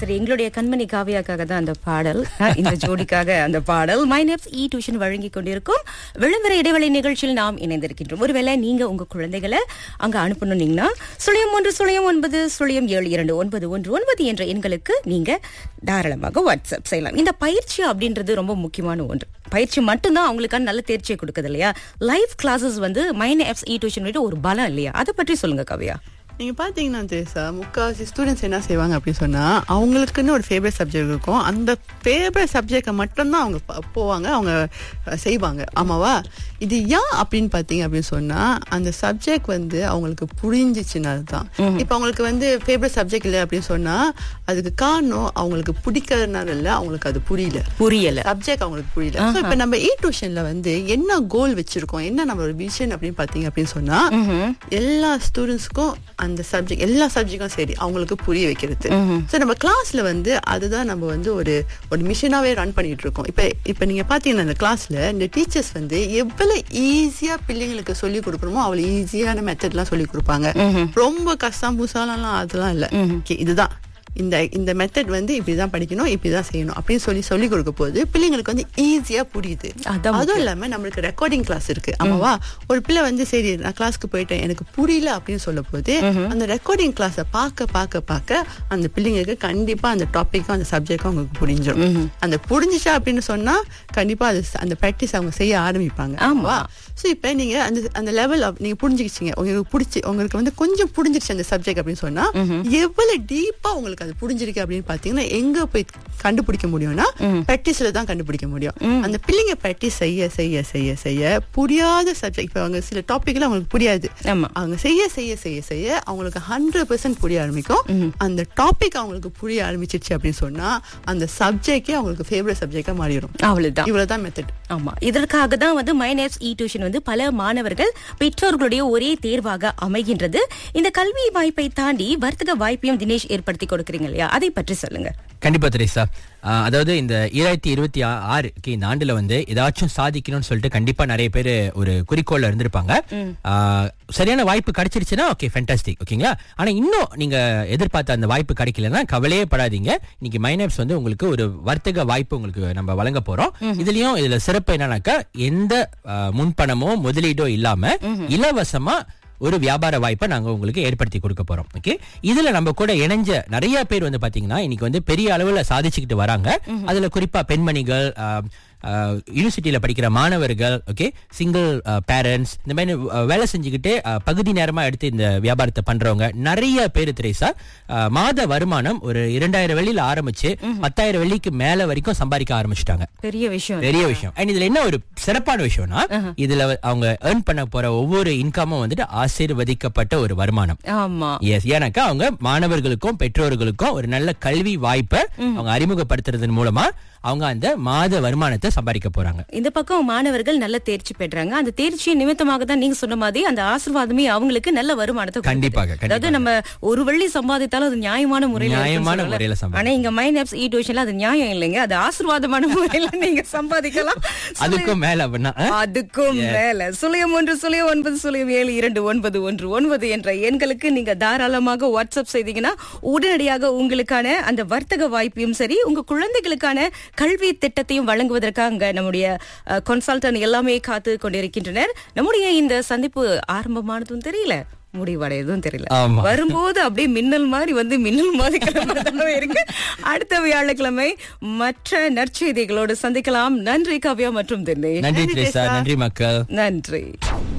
சரி எங்களுடைய கண்மணி காவியாக்காக தான் அந்த பாடல் அஹ், இந்த ஜோடிக்காக அந்த பாடல் மை நெப்ஸ் இ டியூஷன் வழங்கி கொண்டிருக்கும் விளம்பர இடைவெளி நிகழ்ச்சியில் நாம் இணைந்திருக்கின்றோம் ஒருவேளை நீங்க உங்க குழந்தைகளை அங்க அனுப்பணும்னீங்கன்னா சுழியம் ஒன்று சுழியம் ஒன்பது சுழியம் ஏழு இரண்டு ஒன்பது ஒன்று ஒன்பது என்ற எண்களுக்கு நீங்க தாராளமாக வாட்ஸ்அப் செய்யலாம் இந்த பயிற்சி அப்படின்றது ரொம்ப முக்கியமான ஒன்று பயிற்சி மட்டும்தான் அவங்களுக்கான நல்ல தேர்ச்சியை கொடுக்குது இல்லையா லைவ் கிளாஸஸ் வந்து மைன் எஃப்ஸ் இ டியூஷன் ஒரு பலம் இல்லையா அதை பற்றி சொல்லுங்க கவியா நீங்க பாத்தீங்கன்னா தெரியுசா முக்காவாசி ஸ்டூடெண்ட்ஸ் என்ன செய்வாங்க அப்படின்னு சொன்னா அவங்களுக்குன்னு ஒரு ஃபேவரட் சப்ஜெக்ட் இருக்கும் அந்த ஃபேவரட் சப்ஜெக்டை மட்டும்தான் அவங்க ப- போவாங்க அவங்க அஹ், செய்வாங்க ஆமாவா இது ஏன் அப்படின்னு பாத்தீங்க அப்படின்னு சொன்னா அந்த சப்ஜெக்ட் வந்து அவங்களுக்கு புரிஞ்சிச்சுன்னா தான் இப்ப அவங்களுக்கு வந்து ஃபேவரட் சப்ஜெக்ட் இல்லை அப்படின்னு சொன்னா அதுக்கு காரணம் அவங்களுக்கு பிடிக்கிறதுனால இல்ல அவங்களுக்கு அது புரியல புரியல சப்ஜெக்ட் அவங்களுக்கு புரியல So, இப்ப நம்ம இ டியூஷன்ல வந்து என்ன கோல் வச்சிருக்கோம் என்ன நம்மளோட விஷன் அப்படின்னு பாத்தீங்க அப்படின்னு சொன்னா எல்லா ஸ்டூடெண்ட்ஸ்க்கும் அந்த சப்ஜெக்ட் எல்லா சப்ஜெக்டும் சரி அவங்களுக்கு புரிய வைக்கிறது சோ நம்ம கிளாஸ்ல வந்து அதுதான் நம்ம வந்து ஒரு ஒரு மிஷனாவே ரன் பண்ணிட்டு இருக்கோம் இப்ப இப்ப நீங்க பாத்தீங்கன்னா இந்த கிளாஸ்ல இந்த டீச்சர்ஸ் வந்து எவ்வளவு ஈஸியா பிள்ளைங்களுக்கு சொல்லி கொடுக்கணுமோ அவ்வளவு ஈஸியான மெத்தட்லாம் சொல்லி கொடுப்பாங்க ரொம்ப கஷ்டம் புசாலாம் அதெல்லாம் இல்ல Okay, இதுதான் இந்த இந்த மெத்தட் வந்து இப்படிதான் படிக்கணும் இப்படிதான் செய்யணும் அப்படின்னு சொல்லி சொல்லி கொடுக்க போது பிள்ளைங்களுக்கு வந்து ஈஸியா புரியுது அதான் அதுவும் இல்லாம நம்மளுக்கு ரெக்கார்டிங் கிளாஸ் இருக்கு ஆமாவா ஒரு பிள்ளை வந்து சரி நான் கிளாஸ்க்கு போயிட்டேன் எனக்கு புரியல அப்படின்னு சொல்ல போது அந்த ரெக்கார்டிங் கிளாஸ பார்க்க பார்க்க பார்க்க அந்த பிள்ளைங்களுக்கு கண்டிப்பா அந்த டாபிக்கும் அந்த சப்ஜெக்டும் அவங்களுக்கு புரிஞ்சிடும் அந்த புரிஞ்சிச்சா அப்படின்னு சொன்னா கண்டிப்பா அது அந்த ப்ராக்டிஸ் அவங்க செய்ய ஆரம்பிப்பாங்க ஆமா. சோ இப்ப நீங்க அந்த அந்த லெவல் நீங்க புரிஞ்சுக்கிச்சீங்க உங்களுக்கு பிடிச்சி உங்களுக்கு வந்து கொஞ்சம் புரிஞ்சிருச்சு அந்த சப்ஜெக்ட் அப்படின்னு சொன்னா எவ்வளவு டீப்பா உங்களுக்கு அது புரிஞ்சிருக்கு அப்படின்னு பாத்தீங்கன்னா எங்க போய் கண்டுபிடிக்க முடியும்னா ப்ராக்டிஸ்ல தான் கண்டுபிடிக்க முடியும் அந்த பிள்ளைங்க ப்ராக்டிஸ் செய்ய செய்ய செய்ய செய்ய புரியாத சப்ஜெக்ட் இப்ப அவங்க சில டாபிக்ல அவங்களுக்கு புரியாது ஆமா அவங்க செய்ய செய்ய செய்ய செய்ய அவங்களுக்கு ஹண்ட்ரட் பெர்சன்ட் புரிய ஆரம்பிக்கும் அந்த டாபிக் அவங்களுக்கு புரிய ஆரம்பிச்சிருச்சு அப்படின்னு சொன்னா அந்த சப்ஜெக்டே அவங்களுக்கு ஃபேவரட் சப்ஜெக்டா மாறிடும் அவ்வளவுதான் இவ்வளவுதான் மெத்தட் ஆமா இதற்காக தான் வந்து மைனஸ் இ டியூஷன் வந்து பல மாணவர்கள் பெற்றோர்களுடைய ஒரே தேர்வாக அமைகின்றது இந்த கல்வி வாய்ப்பை தாண்டி வர்த்தக வாய்ப்பையும் தினேஷ் ஏற்படுத்தி கொடுக்குறீங்க இல்லையா அதை பற்றி சொல்லுங்க கண்டிப்பா தெரேசா ஆஹ் அதாவது இந்த ஈராயிரத்தி இருபத்தி ஆறு இந்த ஆண்டுல வந்து ஏதாச்சும் சாதிக்கணும்னு சொல்லிட்டு கண்டிப்பா நிறைய பேர் ஒரு குறிக்கோள்ல இருந்திருப்பாங்க ஆஹ் சரியான வாய்ப்பு கிடைச்சிருச்சுன்னா ஓகே ஃபேண்டாஸ்டிக் ஓகேங்களா ஆனா இன்னும் நீங்க எதிர்பார்த்த அந்த வாய்ப்பு கிடைக்கலன்னா கவலையே படாதீங்க இன்னைக்கு மைனப்ஸ் வந்து உங்களுக்கு ஒரு வர்த்தக வாய்ப்பு உங்களுக்கு நம்ம வழங்க போறோம் இதுலயும் இதுல சிறப்பு என்னன்னாக்கா எந்த ஆஹ், முன்பணமோ முதலீடோ இல்லாம இலவசமா ஒரு வியாபார வாய்ப்பை நாங்க உங்களுக்கு ஏற்படுத்தி கொடுக்க போறோம் ஓகே இதுல நம்ம கூட இணைஞ்ச நிறைய பேர் வந்து பாத்தீங்கன்னா இன்னைக்கு வந்து பெரிய அளவுல சாதிச்சுக்கிட்டு வராங்க அதுல குறிப்பா பெண்மணிகள் ஆஹ், ஆஹ், யூனிவர்சிட்டியில படிக்கிற மாணவர்கள் ஓகே சிங்கிள் பேரண்ட்ஸ் இந்த மாதிரி ஆஹ், வேலை செஞ்சுக்கிட்டு ஆஹ், பகுதி நேரமா எடுத்து இந்த வியாபாரத்தை பண்றவங்க நிறைய பேர் திரேசா ஆஹ், மாத வருமானம் ஒரு இரண்டாயிரம் வெள்ளியில ஆரம்பிச்சு பத்தாயிரம் வெள்ளிக்கு மேல வரைக்கும் சம்பாதிக்க ஆரம்பிச்சிட்டாங்க பெரிய விஷயம் பெரிய விஷயம் அண்ட் இதுல என்ன ஒரு சிறப்பான விஷயம்னா இதுல அவங்க ஏர்ன் பண்ண போற ஒவ்வொரு இன்கமும் வந்துட்டு ஆசீர்வதிக்கப்பட்ட ஒரு வருமானம் ஆமா எஸ் ஏன்னாக்கா அவங்க மாணவர்களுக்கும் பெற்றோர்களுக்கும் ஒரு நல்ல கல்வி வாய்ப்பை அவங்க அறிமுகப்படுத்துறதன் மூலமா அவங்க அந்த மாத வருமானத்தை சம்பாதிக்க போறாங்க இந்த பக்கம் மாணவர்கள் நல்ல தேர்ச்சி பெற்றாங்க அந்த தேர்ச்சியின் நிமித்தமாக தான் நீங்க சொன்ன மாதிரி அந்த ஆசீர்வாதமே அவங்களுக்கு நல்ல வருமானத்தை கொடுக்குது. கண்டிப்பாக, கண்டிப்பாக. அதாவது நம்ம ஒரு வெள்ளி சம்பாதித்தாலும் அது நியாயமான முறையில இருக்குன்னு நியாயமான சொல்லலாம். முறையில சம்பாதி- ஆனா இங்க மைன் ஆப்ஸ் இ டியூஷன்ல அது நியாயம் இல்லைங்க அது ஆசீர்வாதமான முறையில நீங்க சம்பாதிக்கலாம் அதுக்கும் மேல அப்படின்னா அஹ், அதுக்கும் மேல சுழியம் ஒன்று சுழியம் ஒன்பது சுழியம் ஏழு இரண்டு ஒன்பது ஒன்று ஒன்பது என்ற எண்களுக்கு நீங்க தாராளமாக வாட்ஸ்அப் செய்தீங்கன்னா உடனடியாக உங்களுக்கான அந்த வர்த்தக வாய்ப்பையும் சரி உங்க குழந்தைகளுக்கான கல்வி திட்டத்தையும் வழங்குவதற்காக அங்க நம்முடைய கன்சல்டன் எல்லாமே காத்து கொண்டிருக்கின்றனர் நம்முடைய இந்த சந்திப்பு ஆரம்பமானதும் தெரியல முடிவடையதும் தெரியல ஆமா. வரும்போது அப்படியே மின்னல் மாதிரி வந்து மின்னல் மாதிரி கிளம்புறதாவே இருக்கு அடுத்த வியாழக்கிழமை மற்ற நற்செய்திகளோடு சந்திக்கலாம் நன்றி கவ்யா மற்றும் தினேஷ் நன்றி திரேசா நன்றி மக்கள் நன்றி